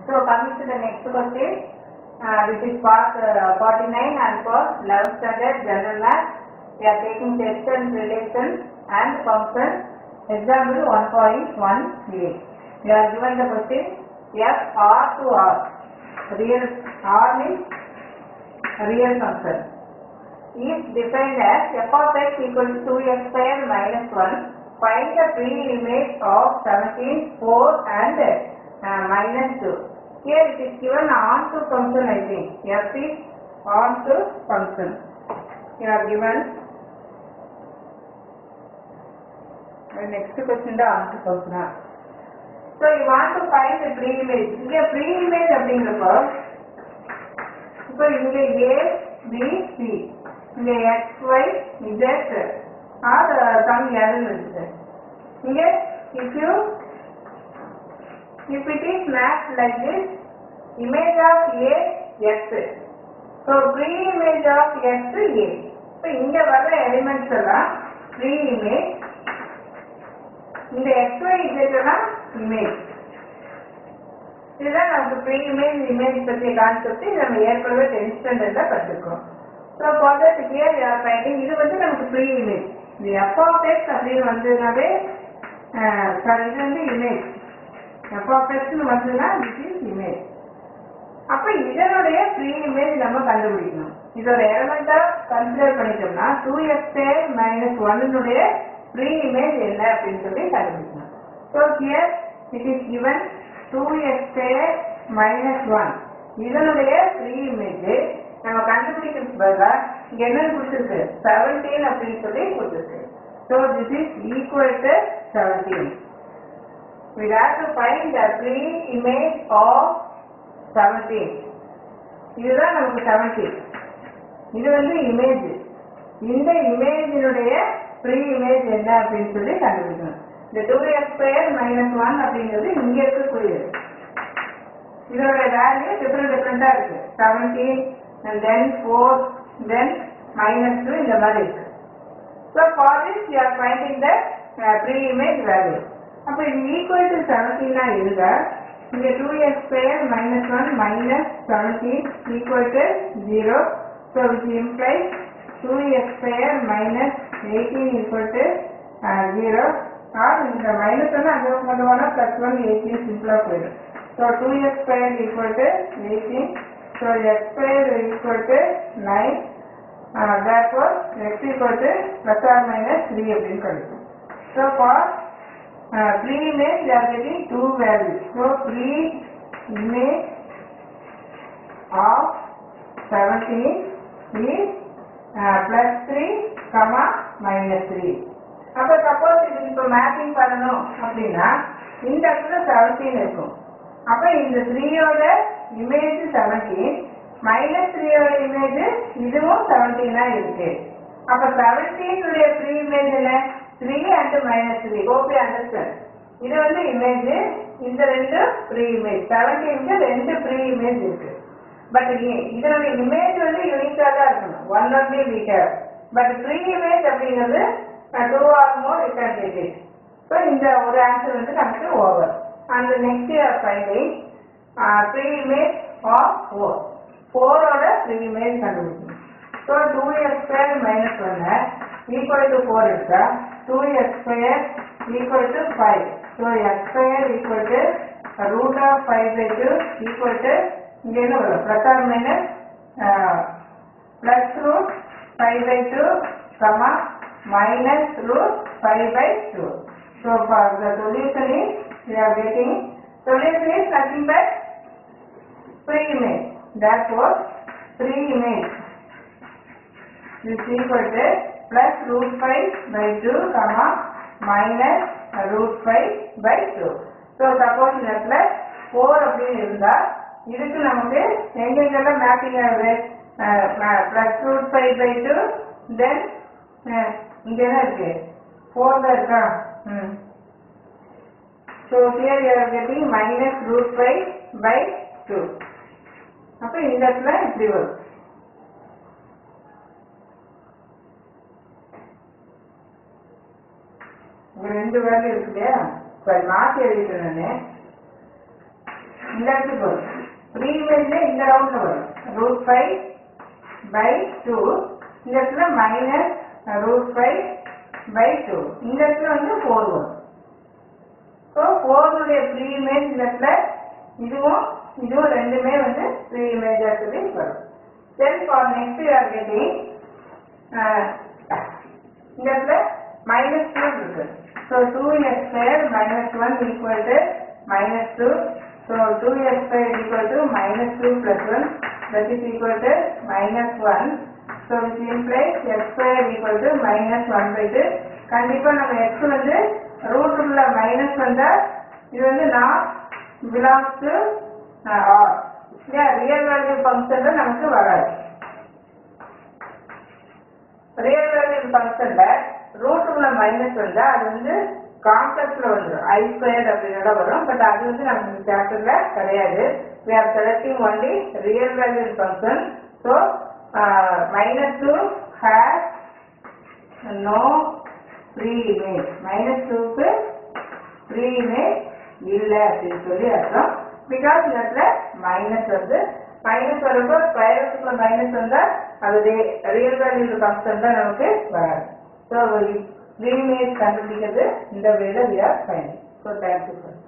So coming to the next question, uh, this is part uh, 49 and for 11th standard general math. We are taking text and relations and function. Example 1.18. We are given the question f r to r. Real r means real function. Is defined as f of x equal to 2x square minus 1. Find the pre-image of 17, 4 and uh, minus 2. Here it is given on to function I think. F is on to function. You are given. The next question the on to function. So you want to find the pre-image. இங்க pre-image அப்படிங்கிறப்போ இப்போ இங்க A, B, C. இங்க X, Y, Z are some ஏதுன்னு இருக்குது. இங்க if you if it is mapped like this, image of A, X. So pre-image of X, A. இப்போ இங்க வர்ற எலிமெண்ட்ஸ் எல்லாம் pre-image. இந்த XY Z எல்லாம் இமேஜ் இதுதான் நமக்கு ப்ரீ இமேஜ் இமேஜ் பற்றிய கான்செப்ட் இது நம்ம ஏற்கனவே டென்த் ஸ்டாண்டர்ட்ல படிச்சிருக்கோம் so for here you are finding இது வந்து நமக்கு ப்ரீ இமேஜ் இது எஃப் ஆஃப் எக்ஸ் அப்படின்னு வந்ததுனாவே சாரி இது வந்து இமேஜ் எஃப் ஆஃப் எக்ஸ்னு வந்ததுன்னா திஸ் இஸ் இமேஜ் அப்ப இதனுடைய ப்ரீ இமேஜ் நம்ம கண்டுபிடிக்கணும் இதோட எலமெண்டா கன்சிடர் பண்ணிட்டோம்னா டூ எக்ஸ் மைனஸ் ஒன்னுடைய ப்ரீ இமேஜ் என்ன அப்படின்னு சொல்லி கண்டுபிடிக்கணும் so here it is given two X minus one இதனுடைய ப்ரீ இமேஜ் நம்ம கண்டுபிடிக்கிறதுக்கு பதிலாக இங்க என்ன கொடுத்துருக்கு செவன்டீன் அப்படின்னு சொல்லி கொடுத்துருக்கு so this is equal to seventeen we have to find the pre-image of 17 இதுதான் நமக்கு 17 இது வந்து இமேஜ் இந்த இமேஜினுடைய ப்ரீ இமேஜ் என்ன அப்படின்னு சொல்லி கண்டுபிடிக்கணும் இந்த two X square minus one அப்படிங்கிறது இங்க இருக்கக்கூடியது இதோட வேல்யூ டிஃப்ரெண்ட் டிஃப்ரெண்டா இருக்கு seventeen and then four then minus two இந்த மாதிரி இருக்கு so for this you are finding the pre-image value அப்போ இது ஈக்குவல் டு செவன்டீனா இருந்தா இங்க two X square minus one minus seventeen equal to zero so which implies two X square minus eighteen equal to zero or இந்த minus ஒன்று அங்கே கொண்டு போனால் ப்ளஸ் ஒன் எயிட்டீன் சிம்பிளாக போயிடும் so two X square equal to eighteen so X square equal to nine therefore x equal to plus or minus 3 அப்படின்னு கிடைக்கும் so for uh, pre-image we are getting two values so pre-image of 17 is uh, plus 3 comma minus 3 அப்ப suppose இது இப்ப mapping பண்ணணும் அப்படின்னா இந்த இடத்துல 17 இருக்கும் அப்ப இந்த 3 யோட இமேஜ் 17 மைனஸ் த்ரீயோட இமேஜ் இதுவும் செவன்டீனா இருக்கு அப்ப செவன்டீன் உடைய ப்ரீ இமேஜ் என்ன த்ரீ அண்ட் மைனஸ் த்ரீ ஓபி அண்டர்ஸ்டாண்ட் இது வந்து இமேஜ் இந்த ரெண்டு ப்ரீ இமேஜ் செவன்டீனுக்கு ரெண்டு ப்ரீ இமேஜ் இருக்கு பட் இதனுடைய இமேஜ் வந்து யூனிக்கா தான் இருக்கணும் one only we have but pre-image அப்படிங்கிறது two or more you can get it so இந்த ஒரு ஆன்சர் வந்து நமக்கு ஓவர் அந்த next year finding pre-image of four ஃபோரோட த்ரீ இமேஜ் கண்டுபிடிக்கணும் so two X square minus ஒன்று equal to four இருக்கா two X square equal to five so X square equal to root of five by two equal to இங்கே என்ன வரும் plus or minus plus root five by two comma minus root five by two so for the solution is you are getting solution is nothing but pre-image. Therefore, pre-image is equal to plus root 5 by 2 comma minus root 5 by 2. So, suppose இந்த plus 4 அப்படின்னு இருந்தா இதுக்கு நமக்கு எங்கெங்கெல்லாம் mapping ஆகுது plus root 5 by 2 then அஹ், இங்க என்ன இருக்கு 4 தான் இருக்கா ம் So here you are getting minus root 5 by 2. அப்ப இந்த இடத்துல இப்படி வரும் இங்க ரெண்டு வேல்யூ இருக்கு இல்லையா சரி மாத்தி எழுதிட்டேன் நானு இந்த இடத்துக்கு வரும் ப்ரீ இமேஜ்ல இந்த ரவுண்ட்ல வரும் ரூட் ஃபைவ் பை டூ இந்த இடத்துல minus root five by two இந்த இடத்துல வந்து ஃபோர் வரும் ஸோ ஃபோர்னுடைய ப்ரீ இமேஜ் இந்த இடத்துல இதுவும் இதுவும் ரெண்டுமே வந்து ப்ரீ இமேஜாக சொல்லி வரும் then for next you are getting இந்த இடத்துல மைனஸ் டூ இருக்கு so two X square minus one equal to minus two so two X square equal to minus two plus one that is equal to minus one so which implies X square equal to minus one by two கண்டிப்பாக நம்ம X வந்து root உள்ள minus வந்தால் இது வந்து non belongs to R இல்லையா real value ஃபங்க்ஷன்ல நமக்கு வராது ரியல் வேல்யூ ஃபங்க்ஷன்ல ரூட் உள்ள மைனஸ் வந்தா அது வந்து கான்செப்ட்ல வந்துடும் ஐ ஸ்கொயர் அப்படின்னு வரும் பட் அது வந்து நமக்கு சாப்டர்ல கிடையாது we are selecting only real value function so uh, minus 2 has no free image minus 2 க்கு free image இல்ல அப்படின்னு சொல்லி அர்த்தம் பிகாஸ் இந்த இடத்துல மைனஸ் வந்து மைனஸ் வரும்போது ஸ்கொயர் ரூட்டுக்குள்ள மைனஸ் வந்தா அது ரியல் வேல்யூ ஃபங்க்ஷன் தான் நமக்கு வராது ஸோ ஃப்ரீ இமேஜ் கண்டுபிடிக்கிறது இந்த வேலை we are fine so thank you sir